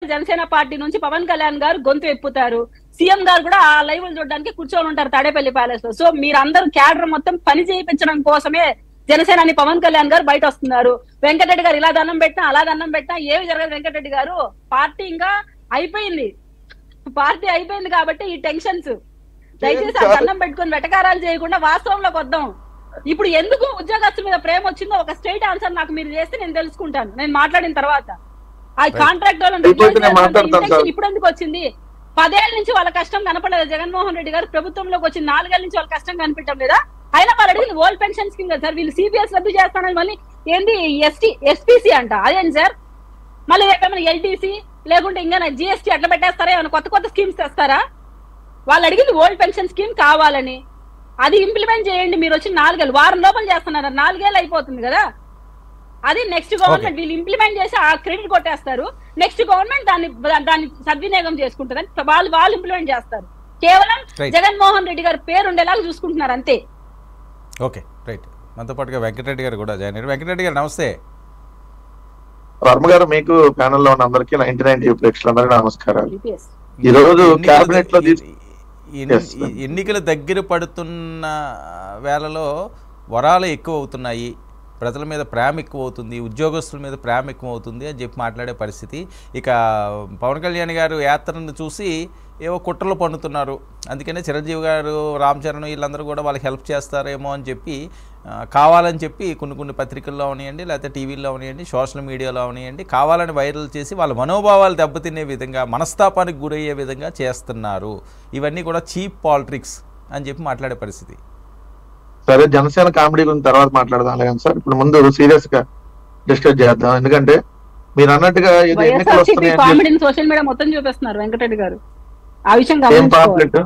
Janasena party నుంచి పవన్ కళ్యాణ్ గారు గొంతు ఎప్పుతారు సీఎం గారు కూడా ఆ లైవ్ చూడడానికి కూర్చొని ఉంటారు తాడేపల్లి ప్యాలెస్ లో సో మీరందరూ క్యాడర్ మొత్తం పని చేయించడం కోసమే జనసేన అని పవన్ కళ్యాణ్ గారు బయట వస్తున్నారు వెంకటరెడ్డి గారు ఇలా దండం పెట్టినా అలా దండం పెట్టినా ఏమి జరగదు వెంకటరెడ్డి గారు పార్టీ ఇంకా అయిపోయింది పార్టీ అయిపోయింది కాబట్టి ఈ టెన్షన్స్ దయచేసి ఆ దండం పెట్టుకొని వెటకారాలు చేయకుండా వాస్తవంలోకి వద్దాం ఇప్పుడు ఎందుకు ఉద్యోగస్తుల మీద ప్రేమ వచ్చిందో ఒక స్ట్రైట్ ఆన్సర్ నాకు మీరు చేస్తే నేను తెలుసుకుంటాను నేను మాట్లాడిన తర్వాత ఆ కాంట్రాక్ట్ అయిపోతే నేను మాట్లాడతాను సార్. ఇప్పుడు ఎందుకు వచ్చింది పదేళ్ల నుంచి వాళ్ళ కష్టం కనపడలేదు జగన్మోహన్ రెడ్డి గారు ప్రభుత్వంలోకి వచ్చి నాలుగేళ్ల నుంచి వాళ్ళ కష్టం కనిపించడం లేదా అయినా వాళ్ళు అడిగింది ఓల్డ్ పెన్షన్ స్కీమ్ కదా సార్ వీళ్ళు సిపిఎస్ రద్దు చేస్తానని మళ్ళీ ఏంది ఎస్టీ ఎస్పీసీ అంట అదేంటి సార్ మళ్ళీ రేపేమైనా ఎల్టీసీ లేకుంటే ఇంకా జిఎస్టీ అట్లా పెట్టేస్తారా ఏమైనా కొత్త కొత్త స్కీమ్స్ తెస్తారా వాళ్ళు అడిగింది ఓల్డ్ పెన్షన్ స్కీమ్ కావాలని అది ఇంప్లిమెంట్ చేయండి మీరు వచ్చి నాలుగేళ్ళు వారం లోపల చేస్తున్నారు నాలుగేళ్ళు అయిపోతుంది కదా అది నెక్స్ట్ గవర్నమెంట్ వీళ్ళు ఇంప్లిమెంట్ చేసి ఆ క్రెడిట్ కొట్టేస్తారు నెక్స్ట్ గవర్నమెంట్ దాన్ని దాన్ని సద్వినియోగం చేసుకుంటుంది వాళ్ళు వాళ్ళు ఇంప్లిమెంట్ చేస్తారు కేవలం Right. జగన్మోహన్ రెడ్డి గారి పేరు ఉండేలాగా చూసుకుంటున్నారు అంతే ఓకే రైట్ మనతో పాటుగా వెంకటరెడ్డి గారు కూడా జాయిన్ అయ్యారు వెంకటరెడ్డి గారు నమస్తే వర్మ గారు మీకు ప్యానెల్ లో ఉన్న అందరికీ నైన్టీ నైన్ ప్రేక్షకులందరికీ నమస్కారాలు GPS. ఈ రోజు ఎన్నికలు క్యాబినెట్ లో ద- తీసు- ఎన్ని- Yes, ma'am. ఎన్నికలు దగ్గర పడుతున్న వేళలో వరాలు ఎక్కువ అవుతున్నాయి ప్రజల మీద ప్రేమ ఎక్కువ అవుతుంది ఉద్యోగస్తుల మీద ప్రేమ ఎక్కువ అవుతుంది అని చెప్పి మాట్లాడే పరిస్థితి ఇక పవన్ కళ్యాణ్ గారు యాత్రను చూసి ఏవో కుట్రలు పన్నుతున్నారు అందుకనే చిరంజీవి గారు రామ్ చరణ్ వీళ్ళందరూ కూడా వాళ్ళకి హెల్ప్ చేస్తారేమో అని చెప్పి ఆ, కావాలని చెప్పి కొన్ని కొన్ని పత్రికల్లో అవనియండి లేకపోతే టీవీల్లో అవనియండి సోషల్ మీడియాలో అవనియండి కావాలని వైరల్ చేసి వాళ్ళ మనోభావాలు దెబ్బతినే విధంగా మనస్తాపానికి గురయ్యే విధంగా చేస్తున్నారు ఇవన్నీ కూడా చీప్ పాలిటిక్స్ అని చెప్పి మాట్లాడే పరిస్థితి సరే జనసేన కామెడీ గురించి తర్వాత మాట్లాడదాం కానీ సార్ ఇప్పుడు ముందు సీరియస్ గా డిస్కస్ చేద్దాం ఎందుకంటే మీరు అన్నట్టుగా ఇది ఎన్నికలు వైఎస్ఆర్సీపీ వస్తున్నాయి అని కామెడీని సోషల్ మీడియా మొత్తం చూపిస్తున్నారు వెంకటరెడ్డి గారు ఆ విషయం ఏం గమనించుకోవాలి పాంప్లెట్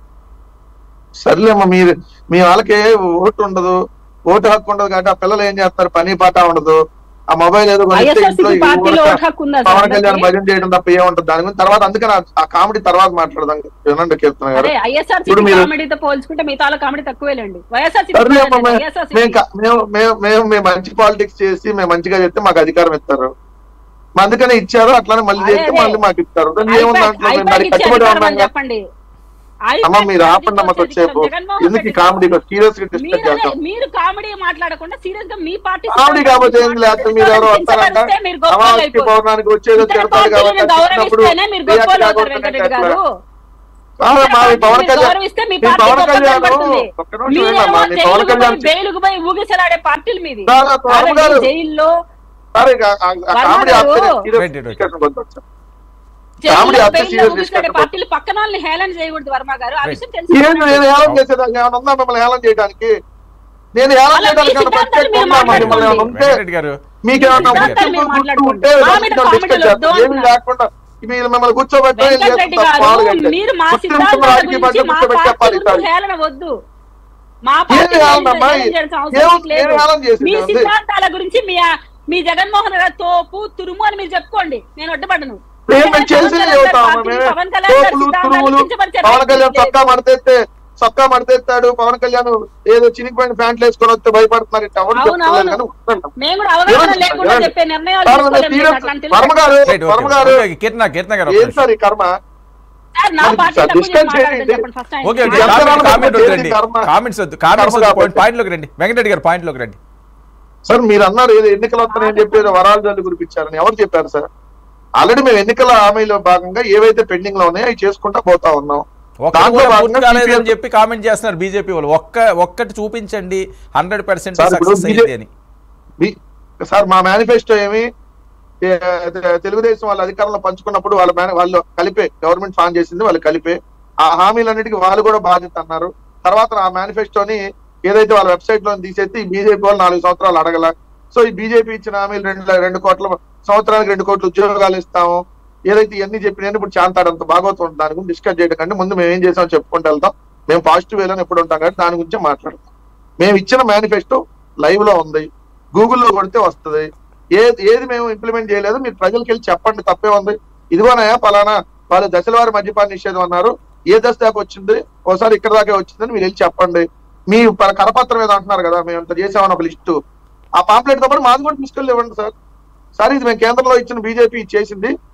సర్లేమ్మా మీరు మీ వాళ్ళకి ఓటు ఉండదు ఓటు హక్కు ఉండదు కాబట్టి ఆ పిల్లలు ఏం చేస్తారు పని పాట ఉండదు ఆ మొబైల్ ఏదో కొనిస్తే ఇంట్లో వైఎస్ఆర్సీపీ ఈ పార్టీలో ఊరక ఓటు హక్కు ఉందా సార్ పవన్ కళ్యాణ్ అందరికీ? భజన చేయడం తప్ప ఏముంటది దాని గురించి తర్వాత అందుకని ఆ- ఆ కామెడీ తర్వాత మాట్లాడదాం వినండి కీర్తన గారు అదే ఐఎస్ఆర్సీపీ ఇప్పుడు మీరు- కామెడీతో పోల్చుకుంటే మీ తాలూ కామెడీ తక్కువేలేండి వైఎస్ఆర్సీపీ సర్లే అమ్మా, మే- వైఎస్ఆర్సీపీ మేము క- మేము మేము మేము మేము మంచి పాలిటిక్స్ చేసి మేము మంచిగా చెప్తే మాకు అధికారం ఇస్తారు మా అందుకనే ఇచ్చారు అట్లానే మళ్ళీ అదే, చేస్తే అదే. మళ్ళీ మాకు ఇస్తారు దాన్ని ఏముంది ఐపాక్- దాంట్లో మేము ఐపాక్ దానికి ఇచ్చే కట్టుబడి అధికారం ఉన్నాం అని కదా. చెప్పండి అమ్మ ఐపాక్ మీరు ఇచ్చే ఆపండి అమ్మ అధికారం కొద్దిసేపు జగన్మోహన్ ఎందుకు రెడ్డి కామెడీ గారు. సీరియస్ గా డిస్కస్ మీరు చేద్దాం మీరు కామెడీ మాట్లాడకుండా సీరియస్ గా మీ పార్టీ కామెడీ కాకపోతే ఏం లేకపోతే మీరు ఎవరో వస్తారంట మీరు గొప్ప అమావాస్య పౌర్ణానికి వచ్చేదో ఇతర తిడతారు పార్టీలను కాబట్టి వచ్చినప్పుడు గౌరవిస్తేనే మీరు రియాక్ట్ గొప్పలు అవుతారు కాకూడదు వెంకటరెడ్డి అట్లా. గారు కాదమ్మా, మీ పవన్ మీరు కళ్యాణ్ గౌరవిస్తే మీ మీ పార్టీ పవన్ గొప్ప కళ్యాణ్ కనబడుతుంది. ఒక్క నిమిషం మీరేమో వినమ్మా, మీ పవన్ జైలుకు కళ్యాణ్ పోయి బెయిలుకు పోయి ఊగిసలాడే పార్టీలు మీది కాదు, కాదు, కాదండి, గారు. జైల్లో సరే ఇక ఆ- ఆ వర్మ కామెడీ గారు. ఆపితే serious Right, right, right. discussion కి వద్దాం సార్. జైల్లో కామెడీ ఆపితే బెయిల్లో serious ఊగిసలాడే discussion పార్టీలు పక్కన వాళ్ళని హేళన చేయకూడదు వర్మ గారు ఆ Right. విషయం ఏంటి తెలుసు నేను హేళన చేసేదానికి ఏమైనా ఉందా మిమ్మల్ని హేళన చేయడానికి నేను హేళన అలా చేయడానికి మీ ఏమైనా సిద్ధాంతాలు ప్రత్యేకంగా మీరు ఉందా? మరి మిమ్మల్ని ఏమైనా మాట్లాడుకోండి. ఉంటే వెంకటరెడ్డి గారు మీకేమన్నా మీ ఉంటే సిద్ధాంతాలు మీరు గుర్తు మాట్లాడుకోండి. ఉంటే మా ఏదో మీద కొంచెం కామెంట్లు discuss చేద్దాం. వద్దు ఏమీ అంటున్నా. లేకుండా మీరు మిమ్మల్ని కూర్చోబెట్టడం ఏం వెంకటరెడ్డి చేస్తాం? గారు పాలు కట్టే. మీరు మా గుర్తింపు సిద్ధాంతాల రాజకీయ గురించి పార్టీ మా కూర్చోబెట్టి పార్టీ చెప్పాలి గురించి ఈసారి. హేళన వద్దు మా ఏం పార్టీ హేళనమ్మా? హేళన చేయాల్సిన అవసరం ఏం- మీకు లేదు. ఏం హేళన చేసింది మీ ఉంది? సిద్ధాంతాల గురించి మీ మీ జగన్మోహన్ గారు తోపు తురుము అని మీరు చెప్పుకోండి నేను అడ్డుపడను మేము మేము చేసింది పవన్ చెబుతాము కళ్యాణ్ మేమే పవన్ కళ్యాణ్ గారి తోపులు సిద్ధాంతాలను తురుములు కించపరిచే పవన్ రైట్ కళ్యాణ్ లేదు. చొక్కా మడతెత్తే చొక్కా మడతెత్తాడు పవన్ కళ్యాణ్ ఏదో చినిగిపోయిన ప్యాంట్లు వేసుకొని వస్తే భయపడుతున్నారు ఇట్లా ఎవరు అవును, చెప్తలేదు అవును. కానీ ఉంటున్నాం. మేము కూడా అవగాహన ఏమండి? లేకుండా ఏమండి? చెప్పే నిర్ణయాలు సార్, తీసుకోలేము మీరు నేను అట్లాంటి వర్మ గారు రైట్ వర్మ ఓకే గారు ఓకే కీర్తన కీర్తన గారు ఒక్క ఏం నిమిషం. సార్ ఈ కర్మ సార్, నా మరి పార్టీ సార్, తప్పు చేసి discuss మాట్లాడదని చేయండి. చెప్పండి ఫస్ట్ ఆయన. ఓకే ఓకే జనసేన కామెంట్ వాళ్ళు కామెంట్ చేసేది వద్దండి కర్మ. కామెంట్స్ వద్దు కామెంట్స్ కర్మ వద్దు కాబట్టి. పాయింట్ లోకి రండి వెంకటరెడ్డి గారు పాయింట్ లోకి రండి సార్ మీరు అన్నారు ఏదో ఎన్నికలు వస్తున్నాయని చెప్పి ఏదో వరాలు జల్లు కురిపించారని ఎవరు చెప్పారు సార్ ఆల్రెడీ మేము ఎన్నికల హామీలో భాగంగా ఏవైతే పెండింగ్ లో ఉన్నాయో అవి చేసుకుంటా పోతా ఉన్నాం ఒక్కటి దాంట్లో కూడా భాగంగా పూర్తి కాలేదని CPF చెప్పి కామెంట్ చేస్తున్నారు బీజేపీ వాళ్ళు ఒక్క ఒక్కటి చూపించండి హండ్రెడ్ పర్సెంట్ సార్, ఇప్పుడు సక్సెస్ అయింది అని బి- సార్ మా మేనిఫెస్టో ఏమి ఏ, తె- తెలుగుదేశం వాళ్ళ అధికారంలో పంచుకున్నప్పుడు వాళ్ళ మేన- వాళ్ళు కలిపే గవర్నమెంట్ ఫామ్ చేసింది వాళ్ళు కలిపే ఆ హామీలన్నిటికీ వాళ్ళు కూడా బాధ్యత అన్నారు తర్వాత ఆ మేనిఫెస్టోని ఏదైతే వాళ్ళ వెబ్సైట్ లో తీసేస్తే ఈ బీజేపీ వాళ్ళు నాలుగు సంవత్సరాలు అడగల సో ఈ బీజేపీ ఇచ్చిన హామీలు రెండు రెండు కోట్ల సంవత్సరానికి రెండు కోట్ల ఉద్యోగాలు ఇస్తాము ఏదైతే ఇవన్నీ చెప్పినా ఇప్పుడు చాంతాడంత భాగవతం దాని గురించి డిస్కస్ చేయడం కంటే ముందు మేము ఏం చేసామో చెప్పుకుంటూ వెళ్తాం మేము పాజిటివ్ వేలో ఎప్పుడు ఉంటాం కాబట్టి దాని గురించి మాట్లాడతాం మేము ఇచ్చిన మేనిఫెస్టో లైవ్ లో ఉంది గూగుల్లో కొడితే వస్తుంది ఏది ఏది మేము ఇంప్లిమెంట్ చేయలేదు మీరు ప్రజలకు వెళ్ళి చెప్పండి తప్పే ఉంది ఇదిగోనయా పలానా వాళ్ళు దశల వారి మద్యపాన నిషేధం అన్నారు ఏ దశ దాకా వచ్చింది ఒకసారి ఇక్కడ దాకా వచ్చిందని మీరు వెళ్ళి చెప్పండి మీ ప- కరపత్రం ఏదో అంటున్నారు కదా మేము ఇంత చేసామని ఒక లిస్టు ఆ పాంప్లెట్ తో పాటు మాది కూడా తీసుకెళ్ళి ఇవ్వండి సార్ సార్ ఇది మేము కేంద్రంలో ఇచ్చిన బీజేపీ చేసింది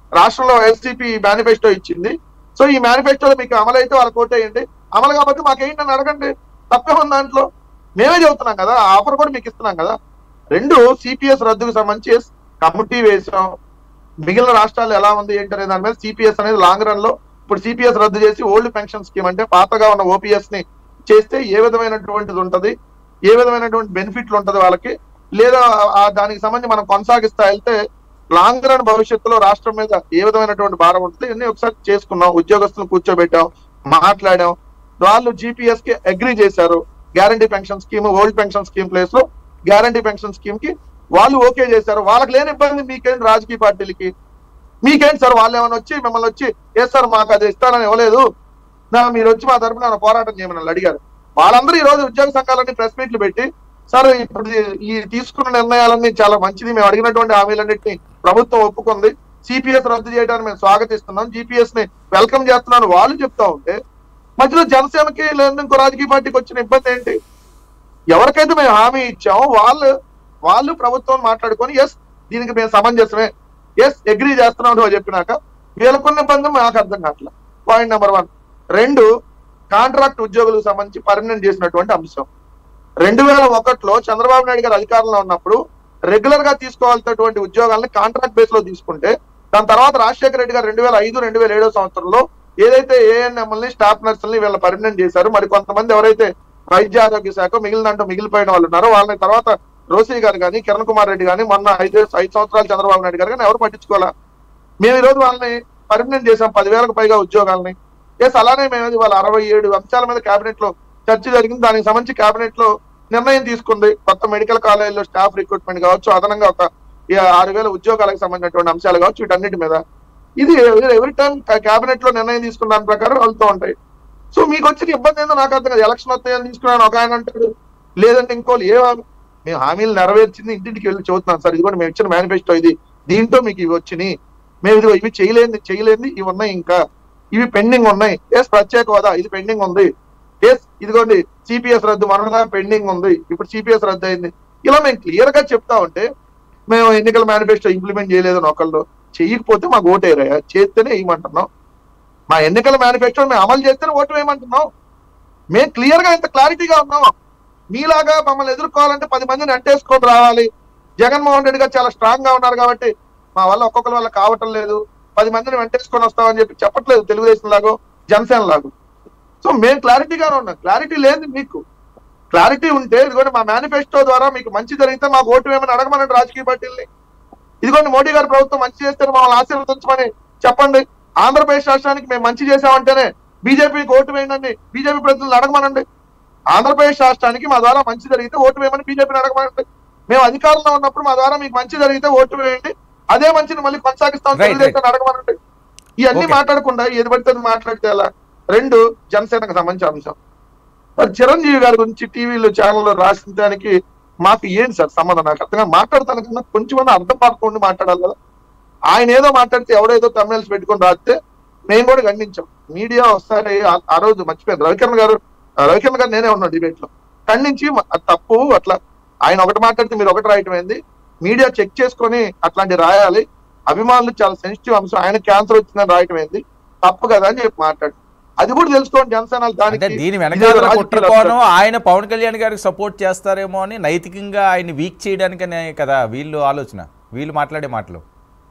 రాష్ట్రంలో వైఎస్సీపీ మేనిఫెస్టో ఇచ్చింది సో ఈ మేనిఫెస్టోలో మీకు అమలు అయితే వాళ్ళకి ఓటేయండి అమలు కాబట్టి మాకేంటి అని అడగండి తప్పే ఉంది దాంట్లో మేమే చెబుతున్నాం కదా ఆ ఆఫర్ కూడా మీకు ఇస్తున్నాం కదా రెండు సిపిఎస్ రద్దుకు సంబంధించి కమిటీ వేసాం మిగిలిన రాష్ట్రాలు ఎలా ఉంది ఏంటి అనే దాని మీద సిపిఎస్ అనేది లాంగ్ రన్ లో ఇప్పుడు సిపిఎస్ రద్దు చేసి ఓల్డ్ పెన్షన్ స్కీమ్ అంటే పాతగా ఉన్న ఓపీఎస్ ని చేస్తే ఏ విధమైనటువంటిది ఉంటది ఏ విధమైనటువంటి బెనిఫిట్లు ఉంటది వాళ్ళకి లేదా ఆ దానికి సంబంధించి మనం కొనసాగిస్తా వెళ్తే లాంగ్ రన్ భవిష్యత్తులో రాష్ట్రం మీద ఏ విధమైనటువంటి భారం ఉంటుంది ఇవన్నీ ఒకసారి చేసుకున్నాం ఉద్యోగస్తులను కూర్చోబెట్టాం మాట్లాడాం వాళ్ళు జీపీఎస్ కి అగ్రి చేశారు guarantee pension scheme old pension scheme place లో గ్యారంటీ పెన్షన్ స్కీమ్ కి వాళ్ళు ఓకే చేశారు వాళ్ళకి లేని ఇబ్బంది మీకేంటి రాజకీయ పార్టీలకి మీకేంటి సార్ వాళ్ళు ఏమైనా వచ్చి మిమ్మల్ని వచ్చి ఏ సార్ మాకు అది ఇస్తానని ఇవ్వలేదు నా మీరు వచ్చి మా తరపున ఏమైనా పోరాటం చేయమని వాళ్ళు అడిగారు వాళ్ళందరూ ఈ రోజు ఉద్యోగ సంఘాలన్నీ ప్రెస్ మీట్లు పెట్టి సార్ ఇప్పుడు ఈ- ఈ తీసుకున్న నిర్ణయాలన్నీ చాలా మంచిది మేము అడిగినటువంటి హామీలన్నింటినీ ప్రభుత్వం ఒప్పుకుంది సిపిఎస్ రద్దు చేయడానికి మేము స్వాగతిస్తున్నాం జీపీఎస్ ని వెల్కమ్ చేస్తున్నాను వాళ్ళు చెప్తా ఉంటే మధ్యలో జనసేనకి లేదా ఇంకో రాజకీయ పార్టీకి వచ్చిన ఇబ్బంది ఏంటి ఎవరికైతే మేము హామీ ఇచ్చామో వాళ్ళు వాళ్ళు ప్రభుత్వం మాట్లాడుకొని ఎస్ దీనికి మేము సమంజసమే ఎస్ అగ్రీ చేస్తున్నాం అని చెప్పినాక వీళ్ళకున్న ఇబ్బంది మాకు అర్థం కావట్లేదు పాయింట్ నెంబర్ వన్ రెండు కాంట్రాక్ట్ ఉద్యోగులకు సంబంధించి పర్మనెంట్ చేసినటువంటి అంశం రెండు వేల ఒకటిలో చంద్రబాబు నాయుడు గారు అధికారంలో ఉన్నప్పుడు రెగ్యులర్ గా తీసుకోవాల్సినటువంటి ఉద్యోగాలను కాంట్రాక్ట్ బేస్ లో తీసుకుంటే దాని తర్వాత రాజశేఖర రెడ్డి గారు రెండు వేల ఐదు రెండు వేల ఏడో సంవత్సరంలో ఏదైతే ఏఎన్ఎంఎల్ని స్టాఫ్ నర్సుల్ని వీళ్ళ పర్మనెంట్ చేశారు మరి కొంతమంది ఎవరైతే వైద్య ఆరోగ్య శాఖ మిగిలినంటూ మిగిలిపోయిన వాళ్ళు ఉన్నారో వాళ్ళని తర్వాత రోసీ గారు కానీ కిరణ్ కుమార్ రెడ్డి కానీ మొన్న ఐదు ఐదు సంవత్సరాలు చంద్రబాబు నాయుడు గారు కానీ ఎవరు పట్టించుకోవాలా మేము ఈ రోజు వాళ్ళని పర్మనెంట్ చేసాం పదివేలకు పైగా ఉద్యోగాలని ఎస్ అలానే మేము ఇవాళ అరవై ఏడు అంశాల మీద కేబినెట్ లో చర్చ జరిగింది దానికి సంబంధించి కేబినెట్ లో నిర్ణయం తీసుకుంది కొత్త మెడికల్ కాలేజీలో స్టాఫ్ రిక్రూట్మెంట్ కావచ్చు అదనంగా ఒక ఈ ఆరు వేల ఉద్యోగాలకు సంబంధించినటువంటి అంశాలు కావచ్చు వీటన్నిటి మీద ఇది ఎవ్రీ టైం కేబినెట్ లో నిర్ణయం తీసుకున్న దాని ప్రకారం వెళ్తూ ఉంటాయి సో మీకు వచ్చిన ఇబ్బంది ఏందో నాకు అర్థం కాదు ఎలక్షన్ వస్తాయని తీసుకున్నాను ఒక ఆయన అంటాడు లేదంటే ఇంకోళ్ళు ఏ హామీ- మేము హామీలు నెరవేర్చింది ఇంటింటికి వెళ్ళి చదువుతున్నాం సార్ ఇది కూడా మేము ఇచ్చిన మేనిఫెస్టో ఇది దీంట్లో మీకు ఇవి వచ్చినాయి మేము ఇది ఇవి చేయలేంది చేయలేంది ఇవి ఉన్నాయి ఇంకా ఇవి పెండింగ్ ఉన్నాయి ఎస్ ప్రత్యేక హోదా ఇది పెండింగ్ ఉంది ఎస్ ఇదిగోండి సిపిఎస్ రద్దు మనగా పెండింగ్ ఉంది ఇప్పుడు సిపిఎస్ రద్దు అయింది ఇలా మేము క్లియర్ గా చెప్తా ఉంటే మేము ఎన్నికల మేనిఫెస్టో ఇంప్లిమెంట్ చేయలేదని ఒకళ్ళు చేయకపోతే మాకు ఓటు వేయరా చేస్తేనే వేయమంటున్నాం మా ఎన్నికల మేనిఫెస్టో మేము అమలు చేస్తేనే ఓటు వేయమంటున్నాం మేము క్లియర్ గా ఇంత క్లారిటీగా ఉన్నాం మీలాగా మమ్మల్ని ఎదుర్కోవాలంటే పది మందిని అంటేసుకొని రావాలి జగన్మోహన్ రెడ్డి గారు చాలా స్ట్రాంగ్ గా ఉన్నారు కాబట్టి మా వల్ల ఒక్కొక్కరి వల్ల కావటం లేదు పది మందిని వెంటేసుకొని వస్తామని చెప్పి చెప్పట్లేదు తెలుగుదేశం లాగో జనసేన లాగో సో మేము క్లారిటీగానే ఉన్నాం క్లారిటీ లేదు మీకు క్లారిటీ ఉంటే ఇదిగోండి మా మేనిఫెస్టో ద్వారా మీకు మంచి జరిగితే మాకు ఓటు వేయమని అడగమనండి రాజకీయ పార్టీల్ని ఇదిగోండి మోడీ గారి ప్రభుత్వం మంచి చేస్తే మమ్మల్ని ఆశీర్వదించమని చెప్పండి ఆంధ్రప్రదేశ్ రాష్ట్రానికి మేము మంచి చేసామంటేనే బీజేపీకి ఓటు వేయండి బీజేపీ ప్రజలను అడగమనండి ఆంధ్రప్రదేశ్ రాష్ట్రానికి మా ద్వారా మంచి జరిగితే ఓటు వేయమని బీజేపీని అడగమనండి మేము అధికారంలో ఉన్నప్పుడు మా ద్వారా మీకు మంచి జరిగితే ఓటు వేయండి అదే మంచిని మళ్ళీ కొనసాగిస్తాం Right, తెలుగుదేశాన్ని అడగమనండి ఇవన్నీ Okay. మాట్లాడకుండా ఏది పడితే అది మాట్లాడితే ఎలా రెండు జనసేనకు సంబంధించిన అంశం మరి చిరంజీవి గారి గురించి టీవీలో ఛానల్లో రాసిన దానికి మాకు ఏంటి సార్ సంబంధం నాకు అర్థంగా మాట్లాడతాను కన్నా కొంచెం అర్థం పడుకోండి మాట్లాడాలి కదా ఆయన ఏదో మాట్లాడితే ఎవడేదో తమిళస్ పెట్టుకొని రాస్తే మేము కూడా ఖండించాం మీడియా ఒకసారి ఆ- ఆ రోజు మర్చిపోయాను రవికిరణ్ గారు ఆ రవికిరణ్ గారు నేనే ఉన్నాను డిబేట్ లో ఖండించి మ- అది తప్పు అట్లా ఆయన ఒకటి మాట్లాడితే మీరు ఒకటి రాయటం ఏంది మీడియా చెక్ చేసుకొని అట్లాంటి రాయాలి అభిమానులు చాలా సెన్సిటివ్ అంశం ఆయన క్యాన్సర్ వచ్చిందని రాయటం ఏంది తప్పు కదా అని చెప్పి మాట్లాడు అది కూడా తెలుసుకోండి జనసేన అంటే దానికి దీని ఇదేదో వెనకాల రాజకీయ కుట్రకోణం ఆయన పవన్ కళ్యాణ్ గారికి సపోర్ట్ చేస్తారేమో అని నైతికంగా ఆయన వీక్ చేయడానికనే కదా వీళ్ళు ఆలోచన వీళ్ళు మాట్లాడే మాటలు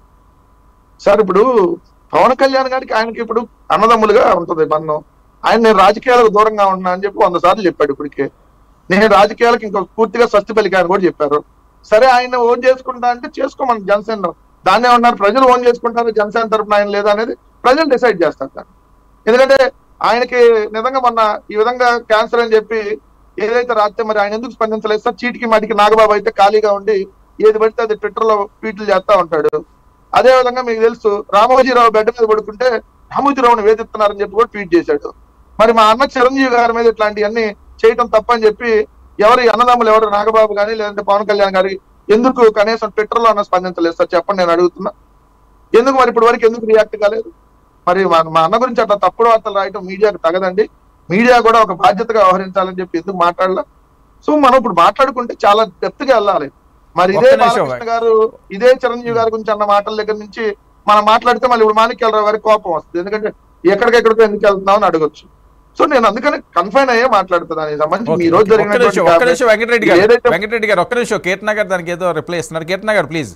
సార్ ఇప్పుడు పవన్ కళ్యాణ్ గారికి ఆయనకి ఇప్పుడు అన్నదమ్ములుగా ఉంటుంది బంధం ఆయన నేను రాజకీయాలకు దూరంగా ఉన్నా అని చెప్పి వంద సార్లు చెప్పాడు ఇప్పటికే నేను రాజకీయాలకు ఇంకా పూర్తిగా స్వస్తి పలికాయని కూడా చెప్పారు సరే ఆయన ఓన్ చేసుకుంటా అంటే చేసుకోమని జనసేన దాన్నే ఉన్నారు ప్రజలు ఓన్ చేసుకుంటారు జనసేన తరపున ఆయన లేదా అనేది ప్రజలు డిసైడ్ చేస్తారు దాన్ని ఎందుకంటే ఆయనకి నిజంగా మొన్న ఈ విధంగా క్యాన్సర్ అని చెప్పి ఏదైతే రాస్తే మరి ఆయన ఎందుకు స్పందించలేదు సార్ చీటికి మాటికి నాగబాబు అయితే ఖాళీగా ఉండి ఏది పడితే అది ట్విట్టర్ లో ట్వీట్లు చేస్తా ఉంటాడు అదే విధంగా మీకు తెలుసు రామోజీరావు బెడ్ మీద పడుకుంటే రామోజీరావుని వేధిస్తున్నారని చెప్పి కూడా ట్వీట్ చేశాడు మరి మా అన్న చిరంజీవి గారి మీద ఇట్లాంటివన్నీ చేయటం తప్పని చెప్పి ఎవరి అన్నదమ్ములు ఎవరు నాగబాబు గాని లేదంటే పవన్ కళ్యాణ్ గారి ఎందుకు కనీసం ట్విట్టర్ లో అన్న స్పందించలేదు సార్ చెప్పండి నేను అడుగుతున్నా ఎందుకు మరి ఇప్పటి వరకు ఎందుకు రియాక్ట్ కాలేదు మరి మా మా అన్న గురించి అట్లా తప్పుడు వార్తలు రాయటం మీడియాకు తగదండి మీడియా కూడా ఒక బాధ్యతగా వ్యవహరించాలని చెప్పి ఎందుకు మాట్లాడలా సో మనం ఇప్పుడు మాట్లాడుకుంటే చాలా డెప్త్ గా వెళ్ళాలి మరి ఇదే ఒక్క నిమిషం. బాలకృష్ణ గారు ఇదే చిరంజీవి గారి గురించి అన్న మాటల దగ్గర నుంచి మనం మాట్లాడితే మళ్ళీ ఇప్పుడు మాణిక్యాలరావు గారికి కోపం వస్తుంది ఎందుకంటే ఎక్కడికెక్కడికో ఎందుకు వెళ్తున్నావు అని అడగొచ్చు సో నేను అందుకని కన్ఫైన్ అయ్యే మాట్లాడుతున్నాను ఈ సంబంధించి ఓకే, ఈ రోజు ఓకే. ఒక్క నిమిషం ఒక్క జరిగినటువంటి నిమిషం వెంకటరెడ్డి గారు ఏదైతే వెంకటరెడ్డి గారు ఒక్క నిమిషం కీర్తన గారు దానికి ఏదో రిప్లై ఇస్తున్నారు కీర్తన గారు ప్లీజ్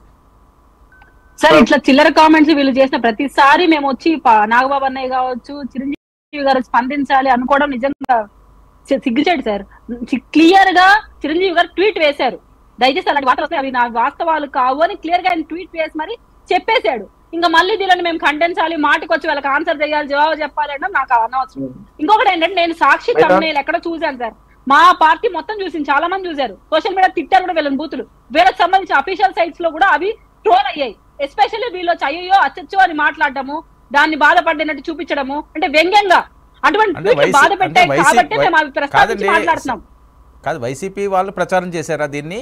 సార్ ఇట్లా చిల్లర కామెంట్స్ వీళ్ళు చేసిన ప్రతిసారి మేము వచ్చి ప- నాగబాబు అన్నయ్య కావచ్చు చిరంజీవి గారు స్పందించాలి అనుకోవడం నిజంగా సి- సిగ్గుచేటు సార్ క్లియర్ గా చిరంజీవి గారు ట్వీట్ వేశారు దయచేసి అలాంటి వార్తలు వస్తాయి అవి నా వాస్తవాలు కావు అని క్లియర్ గా ఆయన ట్వీట్ వేసి మరి చెప్పేశాడు ఇంకా మళ్ళీ దీనిని మేము ఖండించాలి మాటకి వచ్చి వాళ్ళకి ఆన్సర్ చేయాలి జవాబు చెప్పాలి అంటే నాకు అనవసరం ఇంకొకటి ఏంటంటే నేను సాక్షి అయితే- తమ్ముళ్ళు ఎక్కడ చూశాను సార్ మా పార్టీ మొత్తం చూసింది చాలా మంది చూశారు సోషల్ మీడియా తిట్టారు కూడా వీళ్ళని బూతులు వీళ్ళకి సంబంధించిన అఫీషియల్ సైట్స్ లో కూడా అవి ట్రోల్ అయ్యాయి ఎస్పెషల్లీ వీళ్ళు వచ్చి అయ్యో అచ్చచ్చో అని మాట్లాడటము దాన్ని బాధపడినట్టు చూపించడము అంటే వ్యంగ్యంగా అటువంటి అంటే ట్వీట్లు వైసీ- బాధ పెట్టాయి అంటే వైసీ- కాబట్టి మేము అవి ప్రస్తావించి కాదండి. మాట్లాడుతున్నాం కాదు వైసీపీ వాళ్ళు ప్రచారం చేశారా దీన్ని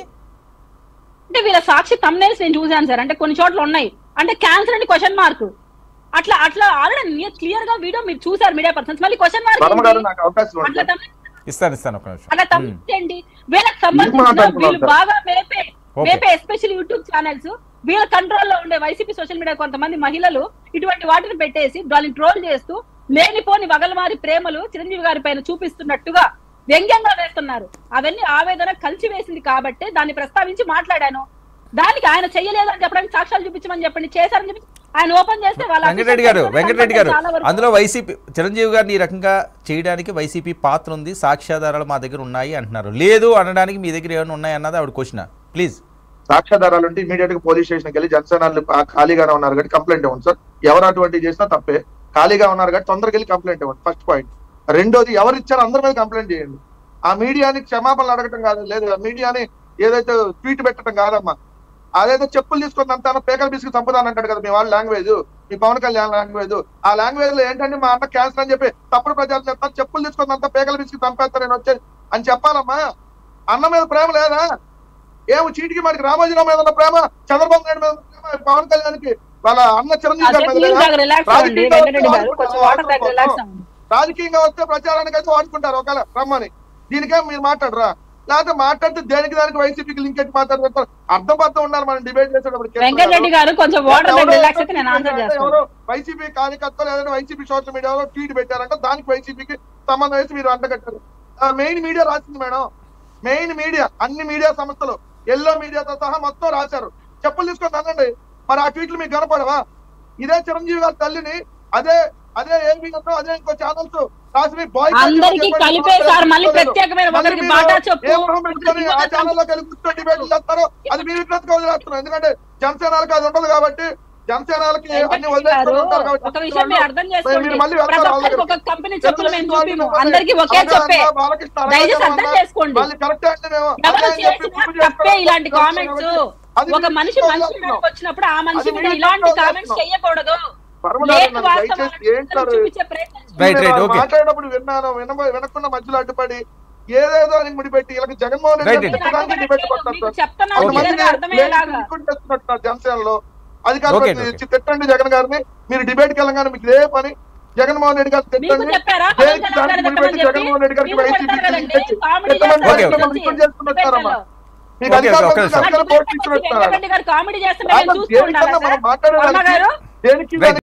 అంటే వీళ్ళ సాక్షి తమ్నేల్స్ నేను చూశాను సార్ అంటే కొన్ని చోట్ల ఉన్నాయి అంటే క్యాన్సర్ అని క్వశ్చన్ మార్క్ అట్లా అట్లా ఆల్రెడీ క్లియర్ గా వీడియో మీరు చూసారు మీడియా పర్సన్స్ మళ్ళీ క్వశ్చన్ వర్మ గారు మార్క్ నాకు అవకాశం అట్లా ఇవ్వండి. thumbnails ఇస్తాను ఇస్తాను ఒక నిమిషం అలా మ్మ్. తప్పించండి వీళ్ళకి సంబంధించిన మాట్లాడుతున్నారు వీళ్ళు సార్? బాగా మేపే ఓకే. మేపే ఎస్పెషల్లీ యూట్యూబ్ ఛానల్స్ వీళ్ళ కంట్రోల్ లో ఉండే వైసీపీ సోషల్ మీడియా కొంతమంది మహిళలు ఇటువంటి వాటిని పెట్టేసి వాళ్ళని ట్రోల్ చేస్తూ లేనిపోని వగలమారి ప్రేమలు చిరంజీవి గారి పైన చూపిస్తున్నట్టుగా వ్యంగ్యంగా వేస్తున్నారు అవన్నీ ఆవేదన కలిసి వేసింది కాబట్టి దాన్ని ప్రస్తావించి మాట్లాడాను దానికి ఆయన చెయ్యలేదు అని చెప్పడానికి సాక్ష్యాలు చూపించమని చెప్పండి చేశారని చెప్పి ఆయన ఓపెన్ చేస్తే వాళ్ళ వెంకటరెడ్డి గారు official వెంకటరెడ్డి గారు చాలా వరకు- అందులో వైసీపీ చిరంజీవి గారిని ఈ రకంగా చేయడానికి వైసీపీ పాత్ర ఉంది సాక్ష్యాధారాలు మా దగ్గర ఉన్నాయి అంటున్నారు లేదు అనడానికి మీ దగ్గర ఏమైనా ఉన్నాయి అన్నది ఆవిడ క్వశ్చన్ ప్లీజ్ సాక్ష్యాధారాలు ఉంటే ఇమీడియట్ గా పోలీస్ స్టేషన్కి వెళ్ళి జనసేనాలు ఆ ఖాళీగానే ఉన్నారు కాబట్టి కంప్లైంట్ ఇవ్వండి సార్ ఎవరు అటువంటి చేసినా తప్పే ఖాళీగా ఉన్నారు కాబట్టి తొందరగా వెళ్ళి కంప్లైంట్ ఇవ్వండి ఫస్ట్ పాయింట్ రెండోది ఎవరు ఇచ్చారో అందరి మీద కంప్లైంట్ చేయండి ఆ మీడియాని క్షమాపణలు అడగటం కాదు లేదు ఆ మీడియాని ఏదైతే ట్వీట్ పెట్టడం కాదమ్మా అదేదో చెప్పులు తీసుకొని అంతా పేకల బిస్కి చంపుదాని అంటాడు కదా మీ వాళ్ళ లాంగ్వేజ్ మీ పవన్ కళ్యాణ్ లాంగ్వేజ్ ఆ లాంగ్వేజ్ లో ఏంటంటే మా అన్న క్యాన్సర్ అని చెప్పి తప్పుడు ప్రచారం చేస్తాను చెప్పులు తీసుకొని అంతా పేకల బిస్కి చంపేస్తాను నేను వచ్చేది అని చెప్పాలమ్మా అన్న మీద ప్రేమ లేదా ఏమో చీటికి మనకి రామోజీరావు మీద ఉన్న ప్రేమ చంద్రబాబు నాయుడు మీద ఉన్న ప్రేమ పవన్ కళ్యాణ్కి వాళ్ళ అన్న చిరంజీవి గారి మీద కాసేపు లేదా? మీరు రిలాక్స్ అవ్వండి రాజకీయంగా వెంకటరెడ్డి గారు వస్తే కొంచెం వాటర్ దగ్గర రిలాక్స్ అవ్వండి రాజకీయంగా వస్తే ప్రచారానికి అయితే వాడుకుంటారు ఒకవేళ రమ్మని దీనికేం మీరు మాట్లాడరా లేకపోతే మాట్లాడితే దేనికి దానికి వైసీపీకి లింక్ ఎట్టి మాట్లాడుతారు అర్థం పర్థం ఉండాలి మనం డిబేట్ చేసేటప్పుడు వెంకటరెడ్డి గారు కొంచెం వాటర్ దగ్గర ఎవరో రిలాక్స్ అయితే నేను ఆన్సర్ చేస్తాను ఎవరో వైసీపీ కార్యకర్తలు లేదంటే వైసీపీ సోషల్ మీడియాలో ట్వీట్ పెట్టారంట దానికి వైసీపీకి సంబంధం వేసి మీరు అంటగట్టారు మెయిన్ మీడియా రాసింది మేడం మెయిన్ మీడియా అన్ని మీడియా సంస్థలు ఎల్లో మీడియాతో సహా మొత్తం రాశారు చెప్పులు తీసుకొని అనండి మరి ఆ ట్వీట్లు మీకు కనపడవా ఇదే చిరంజీవి గారి తల్లిని అదే అదే ఏబీ అదే ఇంకో ఛానల్స్ రాసి boycott అందరికీ చేయమని కలిపే చెప్పండి. సార్ మళ్ళీ లేదు. ప్రత్యేకమైన మళ్ళీ ఒకరికి మీరు బాటా చెప్పు ఏ మొహం పెట్టుకొని ఆ ఛానల్లో కలిపి కూర్చొని డిబేట్లు చేస్తారో అది మీ విజ్ఞతగా వదిలేస్తున్నారు ఎందుకంటే జనసేనలకు అది ఉండదు కాబట్టి జనసేనలకి అన్ని వెంకటరెడ్డి గారు వదిలేస్తారు ఉంటారు కాబట్టి ఒక విషయం మీరు అర్థం చేసుకోండి మీరు మళ్ళీ ప్రతి వెళ్తారు వాళ్ళ ఒక్కరికి ఒక దగ్గరికి. కంపెనీ చెప్పులు మేము తెలుగుదేశం చూపిము వాళ్ళు అందరికి ఒకే అలాగే చెప్పే అన్నా, బాలకృష్ణ అలాగే దయచేసి అర్థం అన్నా, చేసుకోండి వాళ్ళు కరెక్టే అంటే మేము ఎవరు అదే అని చెప్పి చేసినా ప్రూవ్ తప్పే చేసుకోవడం ఇలాంటి కరెక్ట్ కామెంట్స్ అది ఒక మీరు మనిషి తీసుకోవాలి మనిషి మీదకి వచ్చినప్పుడు ఆ మనిషి అది మీద మీరు ఇలాంటి తీసుకోవాలి కామెంట్స్ చేయకూడదు పరమనాథం లేని నన్ను వాస్తవాలను దయచేసి ఏంటారు చూపించే ప్రయత్నం చేయండి. రైట్ రైట్ నేను ఓకే మాట్లాడినప్పుడు విన్నాను విన వినకుండా మధ్యలో అడ్డుపడి ఏదేదో అని ముడిపెట్టి ఇలా జగన్మోహన్ రెడ్డి Right, గారు right. పెట్టడానికి డిబేట్ కొట్టారు మీకు సార్. చెప్తున్నాను Okay. క్లియర్గా అర్థమయ్యేలాగా చేస్తున్నట్టున్నారు జనసేనలో అది Okay, కాదు okay. తిట్టండి జగన్ గారిని మీరు డిబేట్ కి వెళ్ళగానే మీకు ఇదే పని జగన్మోహన్ రెడ్డి గారు మీకు తిట్టండి చెప్పారా దేనికి పవన్ దానికి కళ్యాణ్ ముడిపెట్టి గారు జగన్మోహన్ రెడ్డి గారికి మీరు వైసీపీ కొడతారు లింక్ కదండి, ఇచ్చి కామెడీ ఎంతమంది చేస్తారు Okay, okay. కార్యక్రమాలు లింక్ చేసుకున్నట్టారమ్మా మీకు Okay, అధికారం okay, ఉంది, sir. అధికారం పోటీ ఇచ్చినట్టారా వెంకటరెడ్డి గారు కామెడీ చేస్తే మేము కాదు, చూస్తూ దేనికన్నా ఉండాలా మనం సార్? మాట్లాడే వర్మ గారు దేనికి Right.